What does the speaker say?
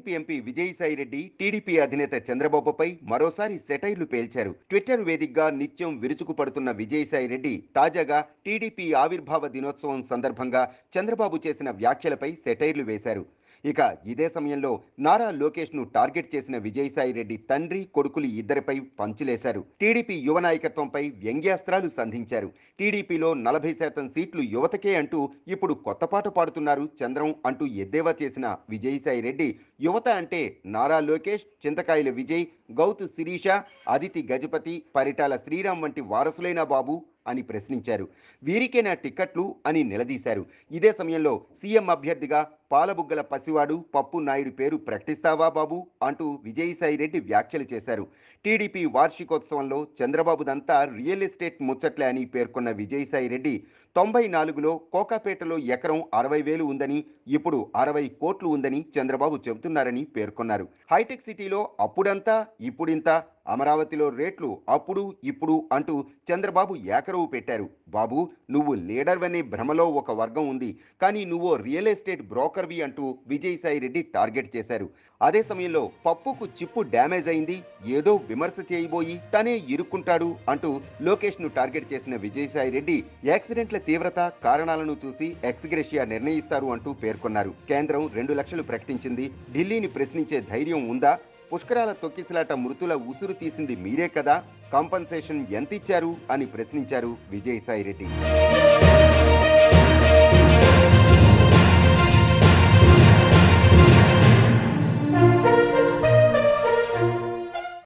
TDP MP Vijayasai Reddy TDP అధినేత చంద్రబాబుపై మరోసారి సెటైర్లు పేల్చారు ట్విట్టర్ వేదికగా నిత్యం విరుచుకుపడుతున్న విజయసాయి రెడ్డి తాజాగా టీడీపీ ఆవిర్భావ దినోత్సవం సందర్భంగా చంద్రబాబు చేసిన వ్యాఖ్యలపై సెటైర్లు వేశారు ఇక ఇదే సమయంలో నారా లోకేష్ ను టార్గెట్ చేసిన విజయసాయి రెడ్డి తండ్రి కొడుకులు ఇద్దరిపై పంచులేశారు టీడీపీ యువ నాయకత్వంపై వ్యంగ్యాస్త్రాలు సంధించారు టీడీపీలో నలభై శాతం సీట్లు యువతకే అంటూ ఇప్పుడు కొత్త పాట పాడుతున్నారు చంద్రం అంటూ ఎద్దేవా చేసిన విజయసాయి రెడ్డి యువత అంటే నారా లోకేష్ చింతకాయల విజయ్ గౌతు శిరీష అదితి గజపతి పరిటాల శ్రీరామ్ వంటి వారసులైన బాబు అని ప్రశ్నించారు వీరికేనా టిక్కెట్లు అని నిలదీశారు ఇదే సమయంలో సీఎం అభ్యర్థిగా పాలబుగ్గల పసివాడు పప్పు నాయుడు పేరు ప్రకటిస్తావా బాబు అంటూ విజయసాయి రెడ్డి వ్యాఖ్యలు చేశారు టీడీపీ వార్షికోత్సవంలో చంద్రబాబుదంతా రియల్ ఎస్టేట్ ముచ్చట్లే అని పేర్కొన్న విజయసాయి రెడ్డి తొంభై నాలుగులో కోకాపేటలో ఎకరం అరవై వేలు ఉందని ఇప్పుడు అరవై కోట్లు ఉందని చంద్రబాబు చెబుతున్నారని పేర్కొన్నారు హైటెక్ సిటీలో అప్పుడంతా ఇప్పుడింత అమరావతిలో రేట్లు అప్పుడు ఇప్పుడు అంటూ చంద్రబాబు ఏకరవు పెట్టారు బాబు నువ్వు లీడర్ అనే భ్రమలో ఒక వర్గం ఉంది కానీ నువ్వు రియల్ ఎస్టేట్ బ్రోకర్వి అంటూ విజయసాయి రెడ్డి టార్గెట్ చేశారు అదే సమయంలో పప్పుకు చిప్పు డ్యామేజ్ అయింది ఏదో విమర్శ చేయబోయి తనే ఇరుక్కుంటాడు అంటూ లోకేష్ ను టార్గెట్ చేసిన విజయసాయి రెడ్డి యాక్సిడెంట్ల తీవ్రత కారణాలను చూసి ఎక్స్గ్రెషియా నిర్ణయిస్తారు అంటూ పేర్కొన్నారు కేంద్రం రెండు లక్షలు ప్రకటించింది ఢిల్లీని ప్రశ్నించే ధైర్యం ఉందా పుష్కరాల తొక్కిసలాట మృతుల ఉసురు తీసింది మీరే కదా కాంపన్సేషన్ ఎంత ఇచ్చారు అని ప్రశ్నించారు విజయసాయి రెడ్డి